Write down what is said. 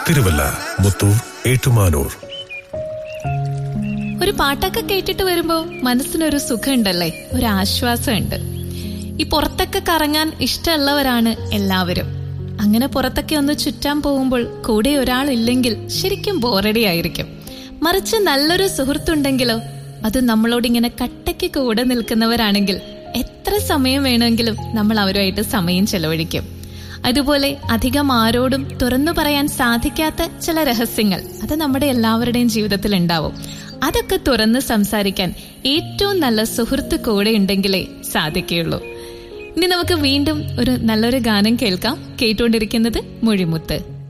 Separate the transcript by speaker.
Speaker 1: തിരുവല്ല മുത്തൂർ ഏറ്റുമാനൂർ
Speaker 2: ഒരു പാട്ടൊക്കെ കേട്ടിട്ട് വരുമ്പോ മനസ്സിനൊരു സുഖമുണ്ടല്ലേ ഒരു ആശ്വാസമുണ്ട് ഈ പുറത്തൊക്കെ കറങ്ങാൻ ഇഷ്ടമുള്ളവരാണ് എല്ലാവരും അങ്ങനെ പുറത്തൊക്കെ ഒന്ന് ചുറ്റാൻ പോകുമ്പോൾ കൂടെ ഒരാളില്ലെങ്കിൽ ശരിക്കും ബോറടി ആയിരിക്കും മറിച്ച് നല്ലൊരു സുഹൃത്തുണ്ടെങ്കിലോ അത് നമ്മളോട് ഇങ്ങനെ കട്ടയ്ക്ക് കൂടെ നിൽക്കുന്നവരാണെങ്കിൽ എത്ര സമയം വേണമെങ്കിലും നമ്മൾ അവരുമായിട്ട് സമയം ചെലവഴിക്കും അതുപോലെ അധികം ആരോടും തുറന്നു പറയാൻ സാധിക്കാത്ത ചില രഹസ്യങ്ങൾ അത് നമ്മുടെ എല്ലാവരുടെയും ജീവിതത്തിൽ ഉണ്ടാവും അതൊക്കെ തുറന്ന് സംസാരിക്കാൻ ഏറ്റവും നല്ല സുഹൃത്ത് കൂടെ ഉണ്ടെങ്കിലേ സാധിക്കുകയുള്ളൂ ഇനി നമുക്ക് വീണ്ടും ഒരു നല്ലൊരു ഗാനം കേൾക്കാം കേട്ടുകൊണ്ടിരിക്കുന്നത് മൊഴിമുത്ത്